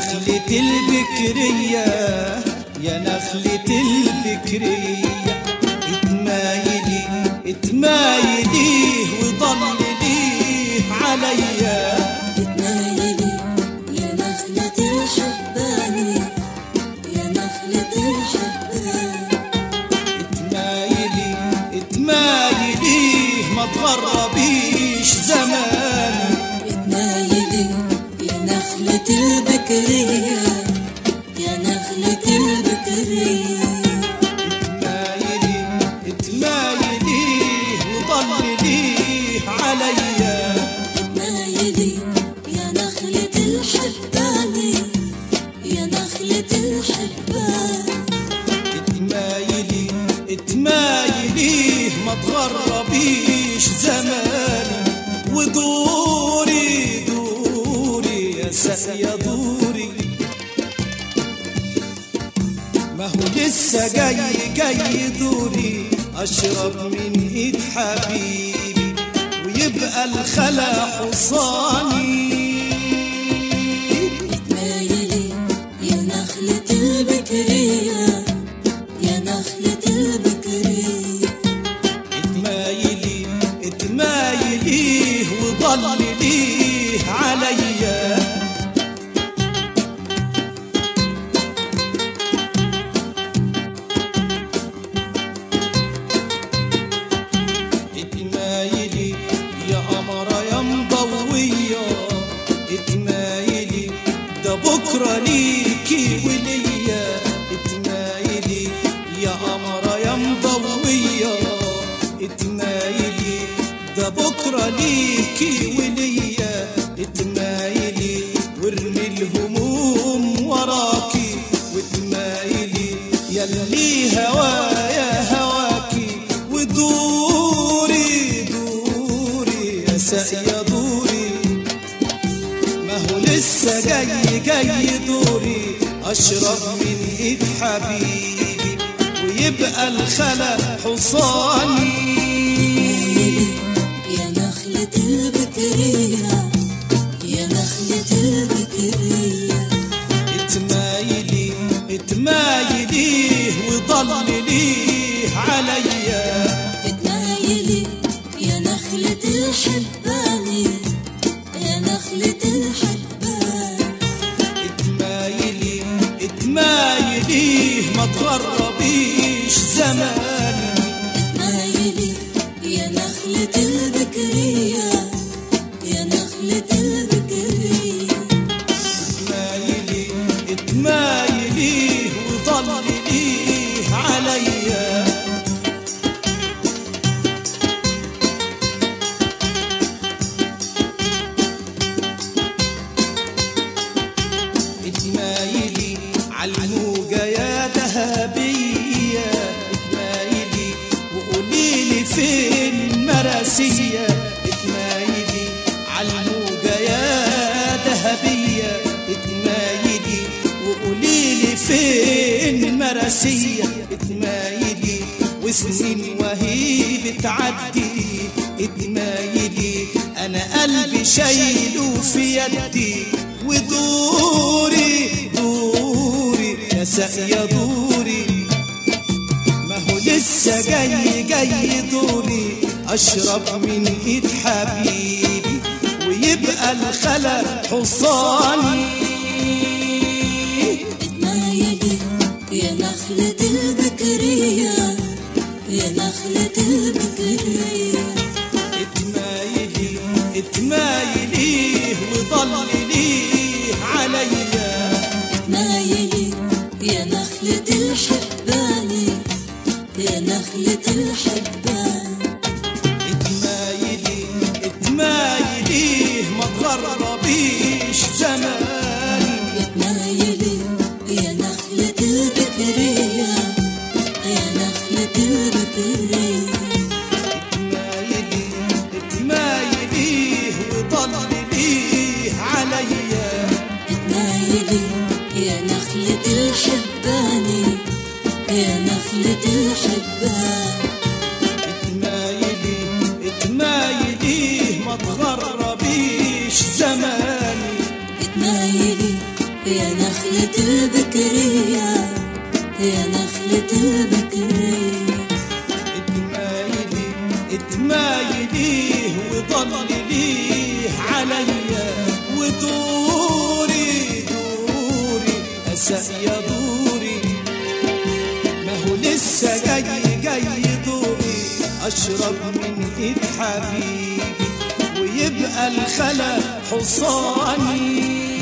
نخلة البكرية يا نخلة البكرية اتمايلي اتمايلي وضللي عليا اتمايلي يا نخلة الحباني يا نخلة الحبان اتمايلي اتمايلي ما تغربيش زماني اتمايلي يا نخلة البكرية يا نخلة البكرية اتمايلي اتمايلي وضللي عليا اتمايلي يا نخلة الحباني يا نخلة الحبان اتمايلي اتمايلي ما تغربيش زماني ودوري دوري يا ساقية دوري ما هو لسه جاي جاي دوري اشرب من ايد حبيبي ويبقى الخلا حصاني اتمايلي يا نخلة البكرية يا نخلة البكرية اتمايلي اتمايلي وضللي عليا اتمايلي يا قمرة يا مضوية اتمايلي ده بكرة ليكي وليا اتمايلي يا قمرة يا مضوية اتمايلي ده بكرة ليكي وليا اتمايلي وارمي الهموم وراكي واتمايلي يلي هوايا هواكي ودوري دوري يا ساقية دوري ما هو لسه جاي جاي دوري اشرب من ايد حبيبي ويبقى الخلا حصاني يا نخلة البكرية يا نخلة البكرية اتمايلي اتمايلي وضللي عليا اتمايلي يا نخلة الحباني يا نخلة الحبان اتمايلي اتمايلي ما تغربيش زماني اتمايلي يا نخلة البكرية يا نخلة البكرية اتمايلي اتمايلي وضللي عليا اتمايلي عالموجة يا ذهبية اتمايلي وقوليلي فين مراسية اتمايلي عالموجة يا ذهبية اتمايلي وقوليلي فين مراسية اتمايلي وسنين وهي بتعدي اتمايلي انا قلبي شايله في يدي ودوري دوري يا ساقية دوري ما هو لسه جاي جاي دوري اشرب من ايد حبيبي ويبقى الخلا حصاني اتمايلي يا نخلة البكرية يا نخلة البكرية اتمايلي اتمايلي وضللي عليا اتمايلي يا نخلة الحباني يا نخلة الحبان اتمايلي اتمايلي ما تغربيش زماني اتمايلي يا نخلة البكرية يا نخلة البكرية اتمايليه وضلليه عليا ودوري دوري أسأ يا دوري ما هو لسه جاي جاي دوري أشرب من إيد حبيبي ويبقى الخلا حصاني